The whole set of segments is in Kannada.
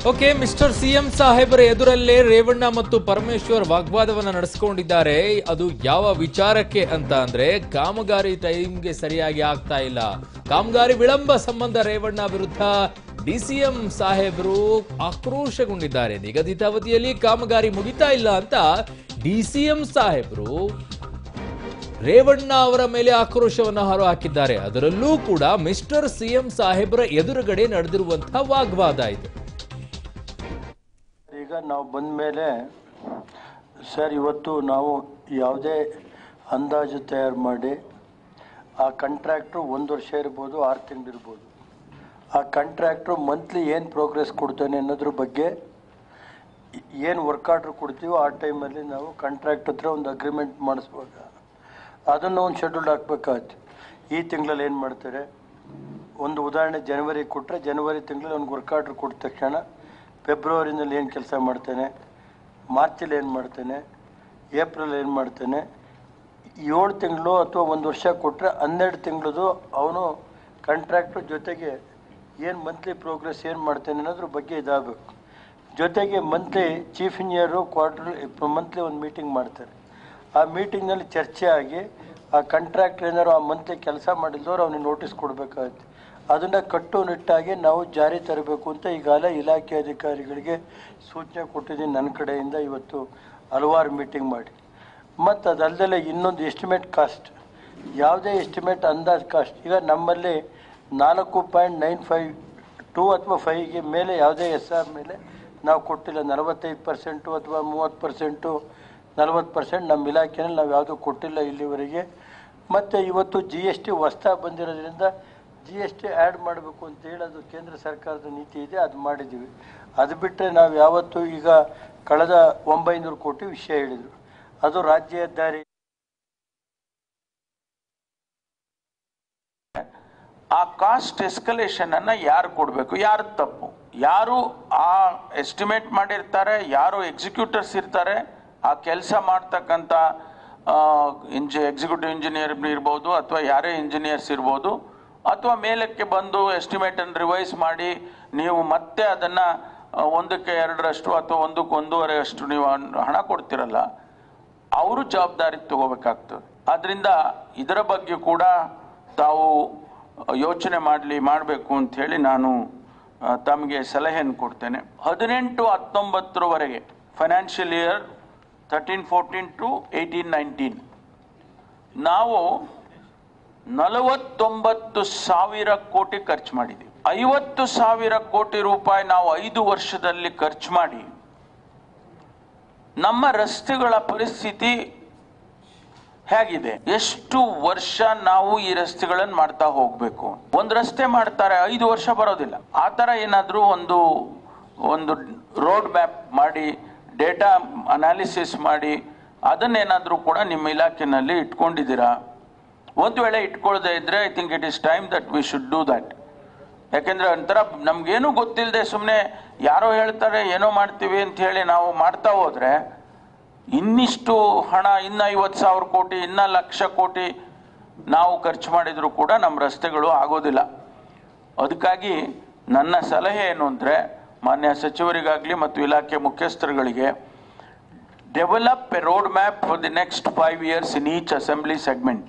ಓಕೆ ಮಿಸ್ಟರ್ ಸಿಎಂ ಸಾಹೇಬರ ಎದುರಲ್ಲೇ ರೇವಣ್ಣ ಮತ್ತು ಪರಮೇಶ್ವರ್ ವಾಗ್ವಾದವನ್ನ ನಡೆಸಿಕೊಂಡಿದ್ದಾರೆ ಅದು ಯಾವ ವಿಚಾರಕ್ಕೆ ಅಂತ ಅಂದ್ರೆ ಕಾಮಗಾರಿ ಟೈಮ್ಗೆ ಸರಿಯಾಗಿ ಆಗ್ತಾ ಇಲ್ಲ ಕಾಮಗಾರಿ ವಿಳಂಬ ಸಂಬಂಧ ರೇವಣ್ಣ ವಿರುದ್ಧ ಡಿಸಿಎಂ ಸಾಹೇಬರು ಆಕ್ರೋಶಗೊಂಡಿದ್ದಾರೆ ನಿಗದಿತ ಅವಧಿಯಲ್ಲಿ ಕಾಮಗಾರಿ ಮುಗಿತಾ ಇಲ್ಲ ಅಂತ ಡಿಸಿಎಂ ಸಾಹೇಬರು ರೇವಣ್ಣ ಅವರ ಮೇಲೆ ಆಕ್ರೋಶವನ್ನು ಹೊರಹಾಕಿದ್ದಾರೆ ಅದರಲ್ಲೂ ಕೂಡ ಮಿಸ್ಟರ್ ಸಿಎಂ ಸಾಹೇಬರ ಎದುರುಗಡೆ ನಡೆದಿರುವಂತಹ ವಾಗ್ವಾದ ಇದು ಈಗ ನಾವು ಬಂದ ಮೇಲೆ ಸರ್ ಇವತ್ತು ನಾವು ಯಾವುದೇ ಅಂದಾಜು ತಯಾರು ಮಾಡಿ ಆ ಕಾಂಟ್ರಾಕ್ಟ್ರು ಒಂದು ವರ್ಷ ಇರ್ಬೋದು ಆರು ತಿಂಗಳು ಇರ್ಬೋದು ಆ ಕಾಂಟ್ರಾಕ್ಟ್ರು ಮಂತ್ಲಿ ಏನು ಪ್ರೋಗ್ರೆಸ್ ಕೊಡ್ತಾನೆ ಅನ್ನೋದ್ರ ಬಗ್ಗೆ ಏನು ವರ್ಕ್ ಆರ್ಡ್ರ್ ಕೊಡ್ತೀವೋ ಆ ಟೈಮಲ್ಲಿ ನಾವು ಕಾಂಟ್ರಾಕ್ಟ್ ಹತ್ರ ಒಂದು ಅಗ್ರಿಮೆಂಟ್ ಮಾಡಿಸ್ವಾಗ ಅದನ್ನು ಒಂದು ಶೆಡ್ಯೂಲ್ ಹಾಕ್ಬೇಕಾಯ್ತು ಈ ತಿಂಗಳಲ್ಲಿ ಏನು ಮಾಡ್ತಾರೆ ಒಂದು ಉದಾಹರಣೆ ಜನವರಿ ಕೊಟ್ಟರೆ ಜನವರಿ ತಿಂಗಳಲ್ಲಿ ಅವ್ನಿಗೆ ವರ್ಕ್ ಆರ್ಡ್ರ್ ಕೊಟ್ಟ ತಕ್ಷಣ ಫೆಬ್ರವರಿನಲ್ಲಿ ಏನು ಕೆಲಸ ಮಾಡ್ತಾನೆ ಮಾರ್ಚಲ್ಲಿ ಏನು ಮಾಡ್ತಾನೆ ಏಪ್ರಿಲ್ ಏನು ಮಾಡ್ತಾನೆ ಏಳು ತಿಂಗಳು ಅಥವಾ ಒಂದು ವರ್ಷ ಕೊಟ್ಟರೆ ಹನ್ನೆರಡು ತಿಂಗಳದು ಅವನು ಕಾಂಟ್ರಾಕ್ಟ್ರ್ ಜೊತೆಗೆ ಏನು ಮಂತ್ಲಿ ಪ್ರೋಗ್ರೆಸ್ ಏನು ಮಾಡ್ತಾನೆ ಅನ್ನೋದ್ರ ಬಗ್ಗೆ ಇದಾಗಬೇಕು ಜೊತೆಗೆ monthly chief engineer quarter monthly ಒಂದು ಮೀಟಿಂಗ್ ಮಾಡ್ತಾರೆ ಆ ಮೀಟಿಂಗ್ನಲ್ಲಿ ಚರ್ಚೆ ಆಗಿ ಆ ಕಾಂಟ್ರಾಕ್ಟರ್ ಏನಾರು ಆ ಮಂತ್ಲಿ ಕೆಲಸ ಮಾಡಿದ್ದವ್ರು ಅವನಿಗೆ ನೋಟಿಸ್ ಕೊಡಬೇಕಾಗುತ್ತೆ ಅದನ್ನು ಕಟ್ಟುನಿಟ್ಟಾಗಿ ನಾವು ಜಾರಿ ತರಬೇಕು ಅಂತ ಈಗಾಗಲೇ ಇಲಾಖೆ ಅಧಿಕಾರಿಗಳಿಗೆ ಸೂಚನೆ ಕೊಟ್ಟಿದ್ದೀನಿ ನನ್ನ ಕಡೆಯಿಂದ ಇವತ್ತು ಹಲವಾರು ಮೀಟಿಂಗ್ ಮಾಡಿ ಮತ್ತು ಅದಲ್ಲದೆ ಇನ್ನೊಂದು ಎಸ್ಟಿಮೇಟ್ ಕಾಸ್ಟ್ ಯಾವುದೇ ಎಸ್ಟಿಮೇಟ್ ಅಂದಾಜು ಕಾಸ್ಟ್ ಈಗ ನಮ್ಮಲ್ಲಿ ನಾಲ್ಕು ಪಾಯಿಂಟ್ ನೈನ್ ಫೈವ್ ಟೂ ಅಥವಾ ಫೈವ್ಗೆ ಮೇಲೆ ಯಾವುದೇ ಎಸ್ ಆರ್ ಮೇಲೆ ನಾವು ಕೊಟ್ಟಿಲ್ಲ ನಲವತ್ತೈದು ಪರ್ಸೆಂಟು ಅಥವಾ ಮೂವತ್ತು ಪರ್ಸೆಂಟು ನಲವತ್ತು ಪರ್ಸೆಂಟ್ ನಮ್ಮ ಇಲಾಖೆಯಲ್ಲಿ ನಾವು ಯಾವುದೂ ಕೊಟ್ಟಿಲ್ಲ ಇಲ್ಲಿವರೆಗೆ ಮತ್ತು ಇವತ್ತು ಜಿ ಎಸ್ ಟಿ ಹೊಸ್ತಾ ಬಂದಿರೋದ್ರಿಂದ ಜಿ ಎಸ್ ಟಿ ಆ್ಯಡ್ ಮಾಡಬೇಕು ಅಂತೇಳಿ ಅದು ಕೇಂದ್ರ ಸರ್ಕಾರದ ನೀತಿ ಇದೆ ಅದು ಮಾಡಿದ್ದೀವಿ ಅದು ಬಿಟ್ಟರೆ ನಾವು ಯಾವತ್ತೂ ಈಗ ಕಳೆದ ಒಂಬೈನೂರು ಕೋಟಿ ವಿಷಯ ಹೇಳಿದರು ಅದು ರಾಜ್ಯ ಹೆದ್ದಾರಿ ಆ ಕಾಸ್ಟ್ ಎಸ್ಕಲೇಷನ್ ಅನ್ನ ಯಾರು ಕೊಡಬೇಕು ಯಾರು ತಪ್ಪು ಯಾರು ಆ ಎಸ್ಟಿಮೇಟ್ ಮಾಡಿರ್ತಾರೆ ಯಾರು ಎಕ್ಸಿಕ್ಯೂಟರ್ಸ್ ಇರ್ತಾರೆ ಆ ಕೆಲಸ ಮಾಡ್ತಕ್ಕಂಥ ಇಂಜಿ ಎಕ್ಸಿಕ್ಯೂಟಿವ್ ಇಂಜಿನಿಯರ್ ಇರ್ಬೋದು ಅಥವಾ ಯಾರೇ ಇಂಜಿನಿಯರ್ಸ್ ಇರ್ಬೋದು ಅಥವಾ ಮೇಲಕ್ಕೆ ಬಂದು ಎಸ್ಟಿಮೇಟನ್ನು ರಿವೈಸ್ ಮಾಡಿ ನೀವು ಮತ್ತೆ ಅದನ್ನು ಒಂದಕ್ಕೆ ಎರಡರಷ್ಟು ಅಥವಾ ಒಂದಕ್ಕೆ ಒಂದೂವರೆ ಅಷ್ಟು ನೀವು ಹಣ್- ಹಣ ಕೊಡ್ತಿರಲ್ಲ ಅವರು ಜವಾಬ್ದಾರಿ ತಗೋಬೇಕಾಗ್ತದೆ ಆದ್ರಿಂದ ಇದರ ಬಗ್ಗೆ ಕೂಡ ತಾವು ಯೋಚನೆ ಮಾಡಲಿ ಮಾಡಬೇಕು ಅಂತ ಹೇಳಿ ನಾನು ಆ, ತಮಗೆ ಸಲಹೆಯನ್ನು ಕೊಡ್ತೇನೆ ಹದಿನೆಂಟು ಹತ್ತೊಂಬತ್ತರವರೆಗೆ financial year thirteen fourteen to eighteen nineteen ನಾವು ನಲವತ್ತೊಂಬತ್ತು ಸಾವಿರ ಕೋಟಿ ಖರ್ಚು ಮಾಡಿದ್ದೀವಿ ಐವತ್ತು ಸಾವಿರ ಕೋಟಿ ರೂಪಾಯಿ ನಾವು ಐದು ವರ್ಷದಲ್ಲಿ ಖರ್ಚು ಮಾಡಿ ನಮ್ಮ ರಸ್ತೆಗಳ ಪರಿಸ್ಥಿತಿ ಹೇಗಿದೆ ಎಷ್ಟು ವರ್ಷ ನಾವು ಈ ರಸ್ತೆಗಳನ್ನು ಮಾಡ್ತಾ ಹೋಗ್ಬೇಕು ಒಂದು ರಸ್ತೆ ಮಾಡ್ತಾರೆ ಐದು ವರ್ಷ ಬರೋದಿಲ್ಲ ಆ ಥರ ಏನಾದರೂ ಒಂದು ಒಂದು ರೋಡ್ ಮ್ಯಾಪ್ ಮಾಡಿ ಡೇಟಾ ಅನಾಲಿಸಿಸ್ ಮಾಡಿ ಅದನ್ನೇನಾದರೂ ಕೂಡ ನಿಮ್ಮ ಇಲಾಖೆನಲ್ಲಿ ಇಟ್ಕೊಂಡಿದ್ದೀರಾ ಒಂದು ವೇಳೆ ಇಟ್ಕೊಳ್ಳದೆ ಇದ್ರೆ I think it is time that we should do that ಯಾಕೆಂದ್ರೆ ಒಂಥರ ನಮ್ಗೇನು ಗೊತ್ತಿಲ್ಲದೆ ಸುಮ್ಮನೆ ಯಾರೋ ಹೇಳ್ತಾರೆ ಏನೋ ಮಾಡ್ತೀವಿ ಅಂತ ಹೇಳಿ ನಾವು ಮಾಡ್ತಾ ಹೋದ್ರೆ ಇನ್ನಿಷ್ಟು ಹಣ ಇನ್ನ ಐವತ್ತು ಸಾವಿರ ಕೋಟಿ ಇನ್ನ ಲಕ್ಷ ಕೋಟಿ ನಾವು ಖರ್ಚು ಮಾಡಿದ್ರು ಕೂಡ ನಮ್ಮ ರಸ್ತೆಗಳು ಆಗೋದಿಲ್ಲ ಅದಕ್ಕಾಗಿ ನನ್ನ ಸಲಹೆ ಏನು ಅಂದರೆ ಮಾನ್ಯ ಸಚಿವರಿಗಾಗಲಿ ಮತ್ತು ಇಲಾಖೆ ಮುಖ್ಯಸ್ಥರುಗಳಿಗೆ develop a road map for the next five years in each assembly segment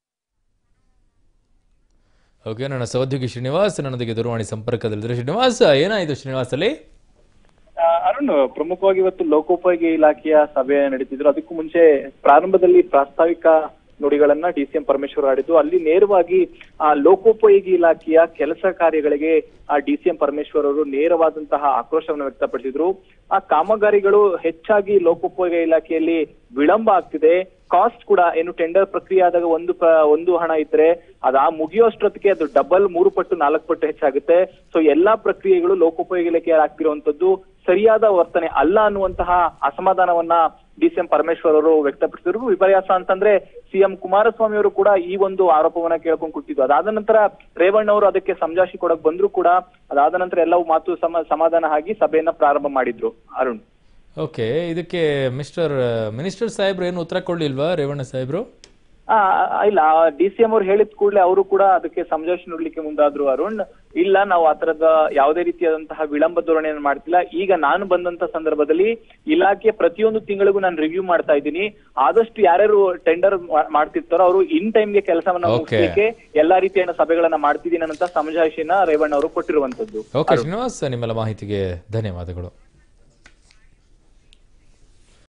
okay ನನ್ನ ಸಹೋದ್ಯೋಗಿ ಶ್ರೀನಿವಾಸ್ ನನ್ನೊಂದಿಗೆ ದೂರವಾಣಿ ಸಂಪರ್ಕದಲ್ಲಿದ್ದಾರೆ ಶ್ರೀನಿವಾಸ್ ಏನಾಯಿತು ಶ್ರೀನಿವಾಸ್ ಅಲ್ಲಿ ಆ, ಅರುಣ್ ಪ್ರಮುಖವಾಗಿ ಇವತ್ತು ಲೋಕೋಪಯೋಗಿ ಇಲಾಖೆಯ ಸಭೆ ನಡೀತಿದ್ರು ಅದಕ್ಕೂ ಮುಂಚೆ ಪ್ರಾರಂಭದಲ್ಲಿ ಪ್ರಾಸ್ತಾವಿಕ ನುಡಿಗಳನ್ನ ಡಿ ಸಿ ಎಂ ಪರಮೇಶ್ವರ್ ಆಡಿದ್ದು ಅಲ್ಲಿ ನೇರವಾಗಿ ಆ ಲೋಕೋಪಯೋಗಿ ಇಲಾಖೆಯ ಕೆಲಸ ಕಾರ್ಯಗಳಿಗೆ ಆ ಡಿ ಸಿ ಎಂ ಪರಮೇಶ್ವರ್ ಅವರು ನೇರವಾದಂತಹ ಆಕ್ರೋಶವನ್ನು ವ್ಯಕ್ತಪಡಿಸಿದ್ರು ಆ ಕಾಮಗಾರಿಗಳು ಹೆಚ್ಚಾಗಿ ಲೋಕೋಪಯೋಗಿ ಇಲಾಖೆಯಲ್ಲಿ ವಿಳಂಬ ಆಗ್ತಿದೆ ಕಾಸ್ಟ್ ಕೂಡ ಏನು ಟೆಂಡರ್ ಪ್ರಕ್ರಿಯೆ ಆದಾಗ ಒಂದು ಪ- ಒಂದು ಹಣ ಇದ್ರೆ ಅದ ಆ ಮುಗಿಯೋಷ್ಟೊತ್ತಿಗೆ ಅದು ಡಬಲ್ ಮೂರು ಪಟ್ಟು ನಾಲ್ಕು ಪಟ್ಟು ಹೆಚ್ಚಾಗುತ್ತೆ ಸೊ ಎಲ್ಲಾ ಪ್ರಕ್ರಿಯೆಗಳು ಲೋಕೋಪಯೋಗಿ ಇಲಾಖೆ ಆಗ್ತಿರುವಂತದ್ದು ಸರಿಯಾದ ವರ್ತನೆ ಅಲ್ಲ ಅನ್ನುವಂತಹ ಅಸಮಾಧಾನವನ್ನ ಡಿ ಸಿ ಎಂ ಪರಮೇಶ್ವರ್ ಅವರು ವ್ಯಕ್ತಪಡಿಸಿದ್ರು ವಿಪರ್ಯಾಸ ಅಂತಂದ್ರೆ ಸಿಎಂ ಕುಮಾರಸ್ವಾಮಿ ಅವರು ಕೂಡ ಈ ಒಂದು ಆರೋಪವನ್ನ ಕೇಳ್ಕೊಂಡು ಕೂತಿದ್ರು ಅದಾದ ನಂತರ ರೇವಣ್ಣ ಅವರು ಅದಕ್ಕೆ ಸಮಜಾಶಿ ಕೊಡಕ್ ಬಂದ್ರು ಕೂಡ ಅದಾದ ನಂತರ ಎಲ್ಲವೂ ಮಾತು ಸಮ ಸಮಾಧಾನ ಆಗಿ ಸಭೆಯನ್ನ ಪ್ರಾರಂಭ ಮಾಡಿದ್ರು ಅರುಣ್ ಓಕೆ ಇದಕ್ಕೆ ಮಿಸ್ಟರ್ ಮಿನಿಸ್ಟರ್ ಸಾಹೇಬ್ರು ಏನು ಉತ್ತರ ಕೊಡ್ಲಿಲ್ವಾ ರೇವಣ್ಣ ಸಾಹೇಬ್ರು ಆ, ಇಲ್ಲ ಡಿ ಸಿ ಎಂ ಅವ್ರು ಹೇಳಿದ ಕೂಡಲೇ ಅವರು ಕೂಡ ಅದಕ್ಕೆ ಸಮಜಾಯಿಷಿ ನೋಡ್ಲಿಕ್ಕೆ ಮುಂದಾದ್ರು ಅರುಣ್ ಇಲ್ಲ ನಾವು ಆ ತರದ ಯಾವುದೇ ರೀತಿಯಾದಂತಹ ವಿಳಂಬ ಧೋರಣೆಯನ್ನು ಮಾಡ್ತಿಲ್ಲ ಈಗ ನಾನು ಬಂದಂತ ಸಂದರ್ಭದಲ್ಲಿ ಇಲಾಖೆ ಪ್ರತಿಯೊಂದು ತಿಂಗಳಿಗೂ ನಾನು ರಿವ್ಯೂ ಮಾಡ್ತಾ ಇದ್ದೀನಿ ಆದಷ್ಟು ಯಾರ್ಯಾರು ಟೆಂಡರ್ ಮಾಡ್ತಿರ್ತಾರೋ ಅವರು ಇನ್ ಟೈಮ್ಗೆ ಕೆಲಸವನ್ನ Okay. ಮುಗಿಸ್ಲಿಕ್ಕೆ ಎಲ್ಲಾ ರೀತಿಯ ಸಭೆಗಳನ್ನ ಮಾಡ್ತಿದ್ದೀನಿ ಅನ್ನೋ ಸಮಜಾಯಿಷಿನ ರೇವಣ್ಣ ಅವರು ಕೊಟ್ಟಿರುವಂತದ್ದು ಓಕೆ ಶ್ರೀನಿವಾಸ್ ನಿಮ್ಮೆಲ್ಲ ಮಾಹಿತಿಗೆ ಧನ್ಯವಾದಗಳು